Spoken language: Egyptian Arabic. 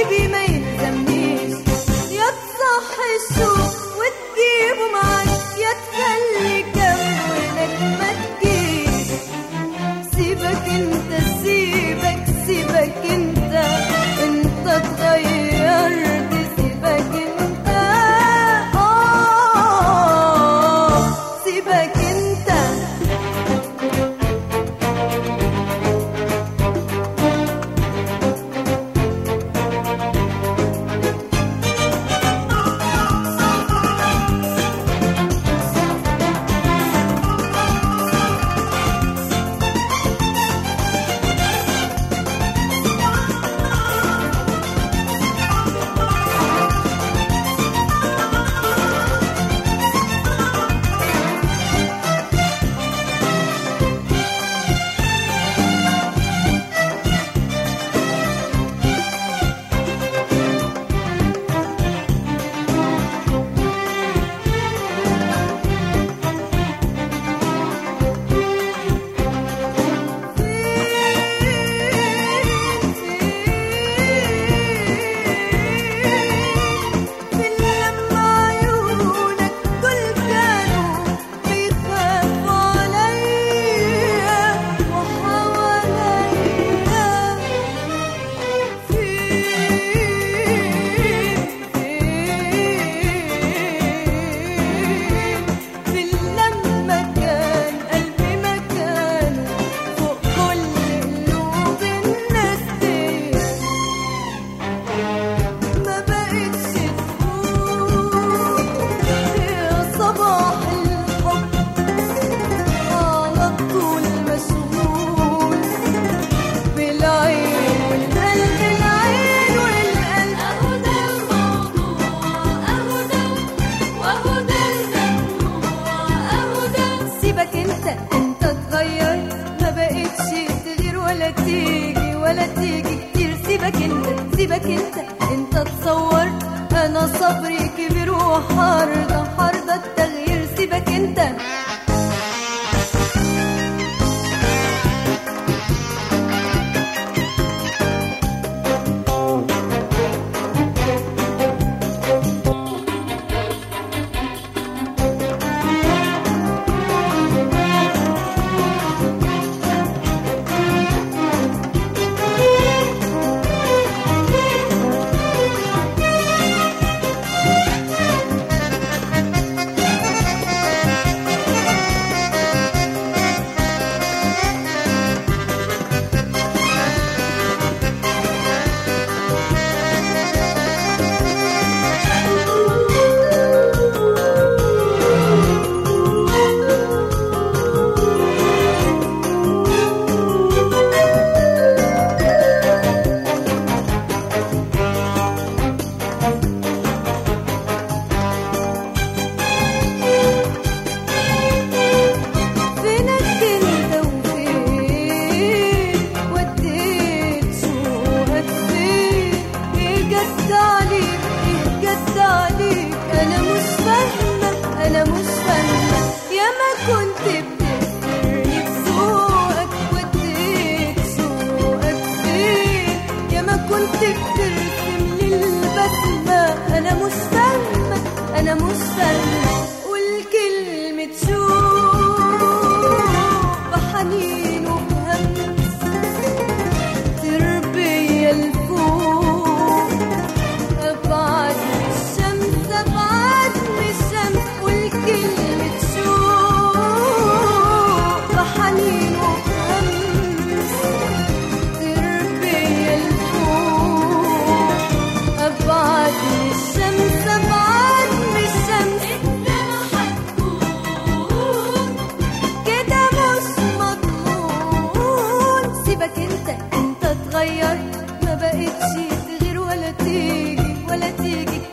حبيبي ما يلزمنيش يا تصحي الشوق وتجيبه معاك يا تخلي كونك ما تجيش سيبك انت سيبك سيبك انت انت اتغيرت سيبك انت اه سيبك انت من لما عيونك دول كانوا بيخافوا عليا وحواليا فين لما كان قلبي مكانه فوق كل قلوب الناس دي ما بقتش تفوت يا صباح الحب على طول مشغول بالعين والقلب العين والقلب اهو ده الموضوع اهو ده واهو ده الممنوع اهو ده سيبك انت انت اتغير ما بقتش تغير ولا تيجي ولا تيجي كتير سيبك انت سيبك انت انت تصور انا صبري كبير وحارضة حارضة التغيير سيبك انت فينك انت وفين وديت شوقك فين ايه جد عليك ايه جد عليك انا مش فاهمه انا مش فاهمه يا ما كنت بتغفرني بذوقك وديت شوقك فين يا ما كنت بترسم لي البسمه انا مش فاهمه انا مش فاهمه قول كلمه شوق بحنين وبهمس تربية الفوق أبعد من الشمس أبعد من الشمس قول كلمة شوق بحنين وبهمس تربية الفوق أبعد من الشمس أبعد من الشمس انت ما هتكون كده مش مضمون سيبك انت انت اتغير ما بقتش تغير ولا تيجي ولا تيجي